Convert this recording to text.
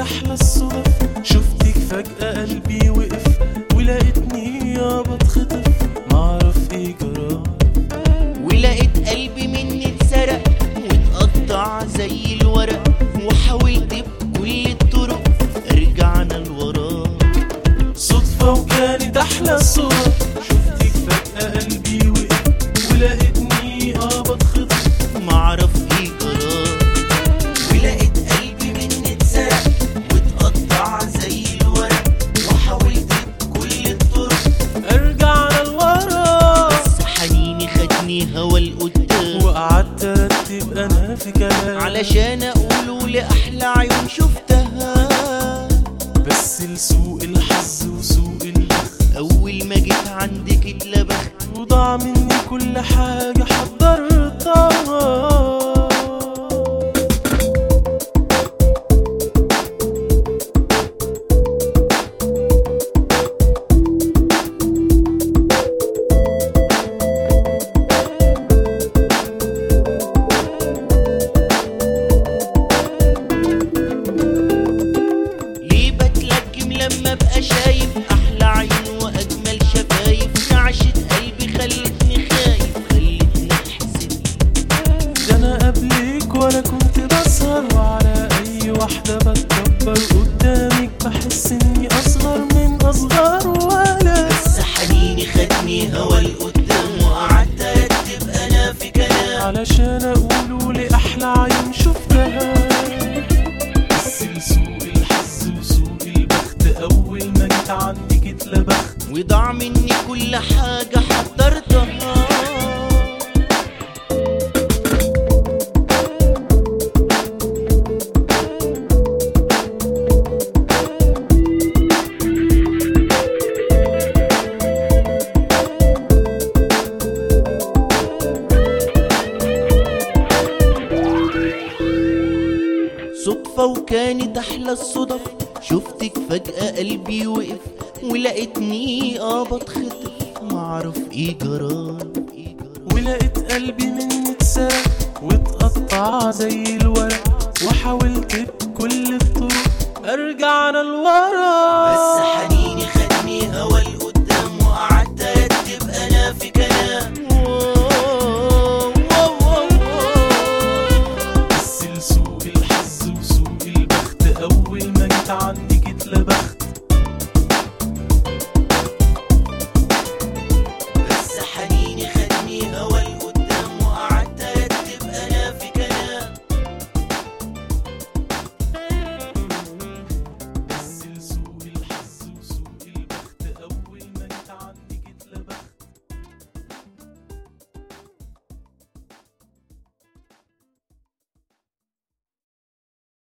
احلى الصدف شفتك فجأة قلبي وقف ولقيتني يا بتخطف معرف ايه جرى ولقيت قلبي مني اتسرق واتقطع زي الورق وحاولت بكل الطرق رجعنا لورا صدفة وكانت احلى الصدف شفتك فجأة قلبي وقف ولقيتني اه بتخطف معرف ايه جرى ولقيت قلبي مني اتسرق واتقطع زي الورق وحاولت بكل الطرق ارجع لورا بس حنيني خدني هوا لقدام وقعدت ارتب انا في كلام علشان اقوله لاحلى عيون شفتها بس لسوء الحظ وسوء البخت اول ما جيت عندك اتلبخت وضاع مني كل حاجة حضرتها ليه بتلجم لما ابقى شايف احلى عيون واجمل شفايف نعشة قلبي خلتني خايف خلتني احسد ده انا قبلك ولا كنت بسهر وعلى اي واحدة بتكبر قدامك بحس اني اصغر من اصغر ولا بس حنيني خدني هوا لقدام وقعدت ارتب انا في كلام علشان اقوله لاحلى عين شفتها بس لسوء الحظ وسوء البخت اول ما جيت عندك اتلبخت وضاع مني كل حاجة حضرتها صدفة وكانت أحلى الصدف شفتك فجأة قلبي وقف ولقيتني اه بتخطف معرف ايه جرى ولقيت قلبي مني اتسرق واتقطع زي الورق وحاولت بكل الطرق ارجع انا لورا بس حنيني